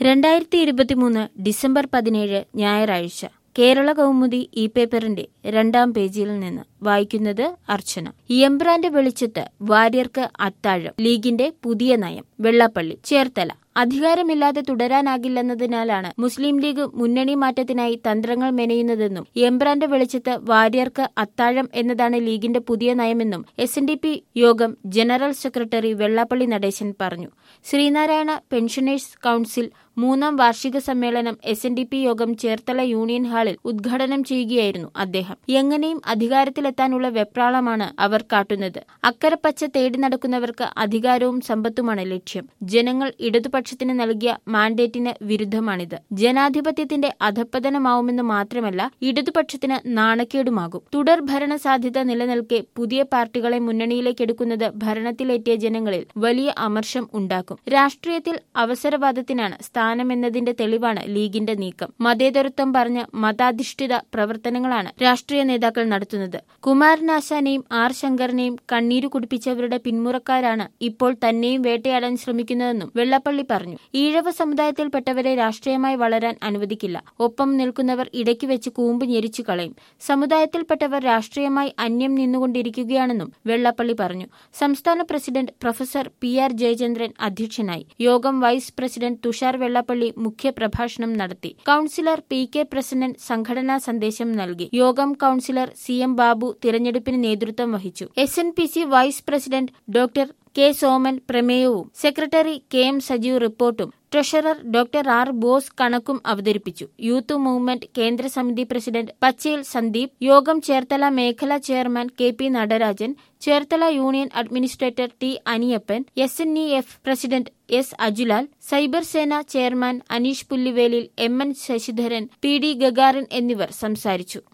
രണ്ടായിരത്തി ഇരുപത്തിമൂന്ന് ഡിസംബർ പതിനേഴ് ഞായറാഴ്ച കേരള കൗമുദി ഇ പേപ്പറിന്റെ രണ്ടാം പേജിൽ നിന്ന് വായിക്കുന്നത് അർച്ചന എംബ്രാന്റെ വെളിച്ചത്ത് വാര്യർക്ക് അത്താഴം ലീഗിന്റെ പുതിയ നയം വെള്ളാപ്പള്ളി ചേർത്തല അധികാരമില്ലാതെ തുടരാനാകില്ലെന്നതിനാലാണ് മുസ്ലിം ലീഗ് മുന്നണി മാറ്റത്തിനായി തന്ത്രങ്ങൾ മെനയുന്നതെന്നും എംബ്രാന്റെ വെളിച്ചത്ത് വാര്യർക്ക് അത്താഴം എന്നതാണ് ലീഗിന്റെ പുതിയ നയമെന്നും എസ് എൻ ഡി പി യോഗം ജനറൽ സെക്രട്ടറി വെള്ളാപ്പള്ളി നടേശൻ പറഞ്ഞു ശ്രീനാരായണ പെൻഷനേഴ്സ് കൌൺസിൽ മൂന്നാം വാർഷിക സമ്മേളനം എസ് എൻ ഡി പി യോഗം ചേർത്തല യൂണിയൻ ഹാളിൽ ഉദ്ഘാടനം ചെയ്യുകയായിരുന്നു അദ്ദേഹം എങ്ങനെയും അധികാരത്തിലെത്താനുള്ള വെപ്രാളമാണ് അവർ കാട്ടുന്നത് അക്കരപ്പച്ച തേടി നടക്കുന്നവർക്ക് അധികാരവും സമ്പത്തുമാണ് ലക്ഷ്യം ജനങ്ങൾ ഇടതുപക്ഷത്തിന് നൽകിയ മാൻഡേറ്റിന് വിരുദ്ധമാണിത് ജനാധിപത്യത്തിന്റെ അധപ്പതനമാവുമെന്ന് മാത്രമല്ല ഇടതുപക്ഷത്തിന് നാണക്കേടുമാകും തുടർ ഭരണ സാധ്യത നിലനിൽക്കെ പുതിയ പാർട്ടികളെ മുന്നണിയിലേക്കെടുക്കുന്നത് ഭരണത്തിലെത്തിയ ജനങ്ങളിൽ വലിയ അമർഷം ഉണ്ടാക്കും രാഷ്ട്രീയത്തിൽ അവസരവാദത്തിനാണ് സ്ഥാനമെന്നതിന്റെ തെളിവാണ് ലീഗിന്റെ നീക്കം മതേതരത്വം പറഞ്ഞ് മതാധിഷ്ഠിത പ്രവർത്തനങ്ങളാണ് രാഷ്ട്രീയ നേതാക്കൾ നടത്തുന്നത് കുമാരനാശാനെയും ആർ ശങ്കറിനെയും കണ്ണീരു കുടിപ്പിച്ചവരുടെ പിന്മുറക്കാരാണ് ഇപ്പോൾ തന്നെയും വേട്ടയാടാൻ ശ്രമിക്കുന്നതെന്നും വെള്ളപ്പള്ളി പറഞ്ഞു ഈഴവ സമുദായത്തിൽപ്പെട്ടവരെ രാഷ്ട്രീയമായി വളരാൻ അനുവദിക്കില്ല ഒപ്പം നിൽക്കുന്നവർ ഇടയ്ക്ക് വെച്ച് കൂമ്പ് ഞെരിച്ചു കളയും സമുദായത്തിൽപ്പെട്ടവർ രാഷ്ട്രീയമായി അന്യം നിന്നുകൊണ്ടിരിക്കുകയാണെന്നും വെള്ളപ്പള്ളി പറഞ്ഞു സംസ്ഥാന president professor P R Jayachandran അധ്യക്ഷനായി യോഗം വൈസ് പ്രസിഡന്റ് തുഷാർ വെള്ളപ്പള്ളി മുഖ്യ പ്രഭാഷണം നടത്തി കൌൺസിലർ പി കെ പ്രസിഡന്റ് സംഘടനാ സന്ദേശം നൽകി യോഗം കൌൺസിലർ സി എം ബാബു തിരഞ്ഞെടുപ്പിന് നേതൃത്വം വഹിച്ചു S N P C vice president doctor K Soman പ്രമേയവും സെക്രട്ടറി കെ എം സജീവ് റിപ്പോർട്ടും ട്രഷറർ ഡോക്ടർ ആർ ബോസ് കണക്കും അവതരിപ്പിച്ചു യൂത്ത് മൂവ്മെന്റ് കേന്ദ്ര സമിതി പ്രസിഡന്റ് പച്ചേൽ സന്ദീപ് യോഗം ചേർത്തല മേഖലാ chairman K P Natarajan Cherthala union administrator T Aniyappan S N E F president S Ajulal cyber Sena chairman Aneesh Pullivelil M N Sasidharan P D Gagarin എന്നിവർ സംസാരിച്ചു